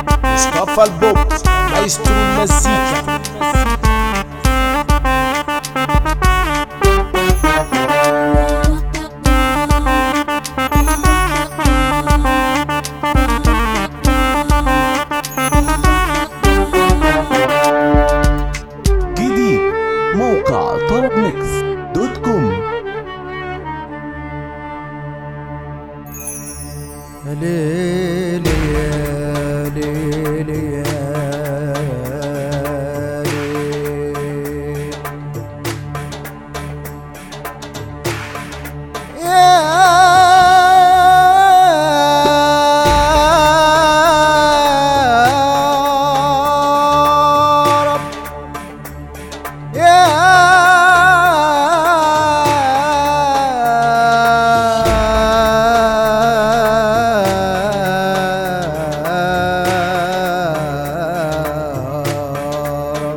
مصطفى البوب مايسترو المزيكا جديد موقع طرب ميكس دوت كوم ليل يا ليل يا ليل يا رب يا رب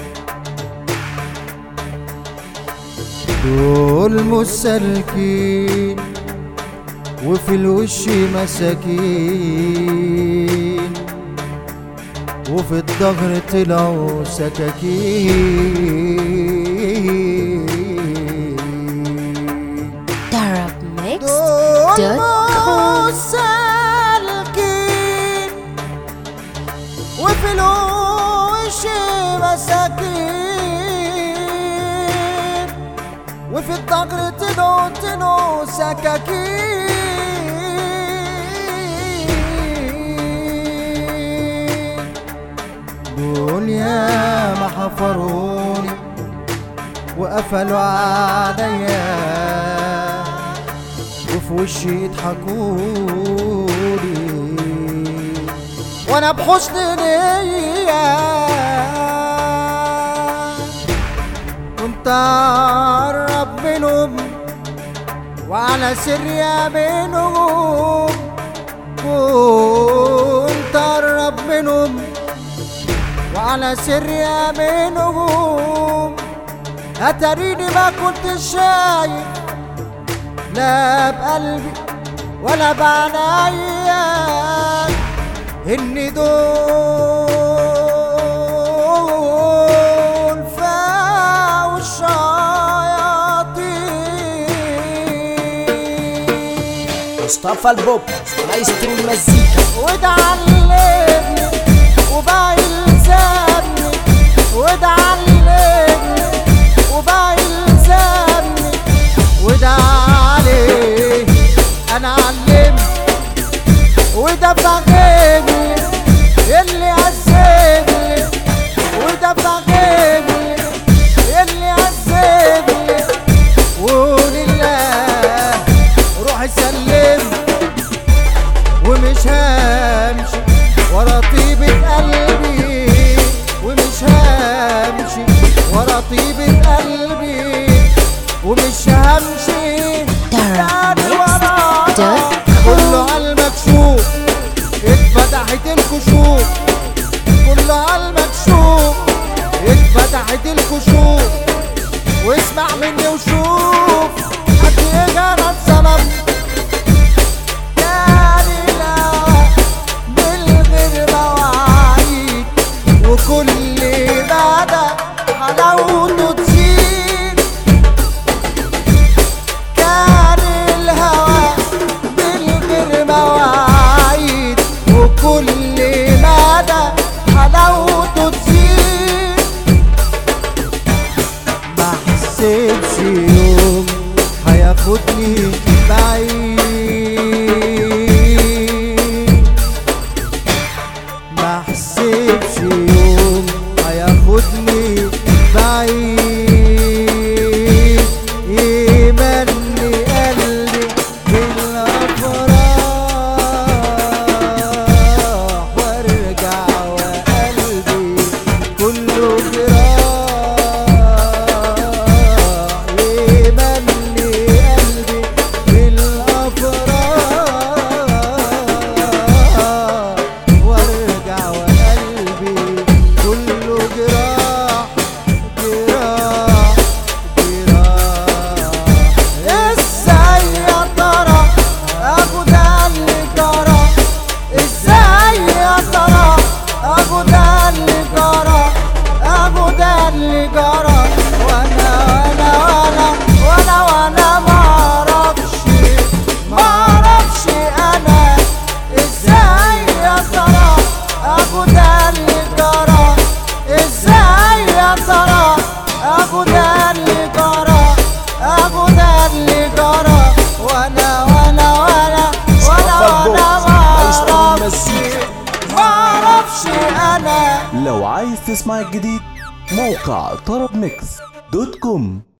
دول مسالكين وفي الوش مساكين وفي الظهر طلعوا سكاكين Darabmix.com مسالكين وفي الوش مساكين وفي الظهر طلعوا طلعوا سكاكين دول يا ما حفروني وقفلوا عليا وفي وشي يضحكولي وانا بحسن نية كنت اقرب منهم وعلى سر منهم كنت اقرب منهم وعلى سر منهم اتريني ما كنت شايف لا بقلبي ولا بعنايا ان دول فاو الشياطين مصطفى البوب مايسترو المزيكا وده علمني وبقى يلزمني وده علمني وبقى يلزمني وده عليه انا علمت وده فاهمني اللي عذبني وده فاهمني اللي عذبني ولله روح سلم ومش همشي ورا طيبة قلبي ومش همشي ورا طيبة قلبي ومش همشي يعني ورا كله على المكشوف اتفتحت الكشوف كله على المكشوف اتفتحت الكشوف واسمع مني وشوف قد ايه جرى الظلم يعني الهوى من غير مواعيد وكل مدى حلاوته تزيد كان الهوى من غير مواعيد وكل مدى حلاوته تزيد ما حسيتش يوم هياخدني بعيد ما حسيتش يوم هياخدني بعيد يمني قلبي بالافراح وارجع وقلبي كله جراح يمني قلبي عايز تسمع الجديد موقع طرب ميكس دوت كوم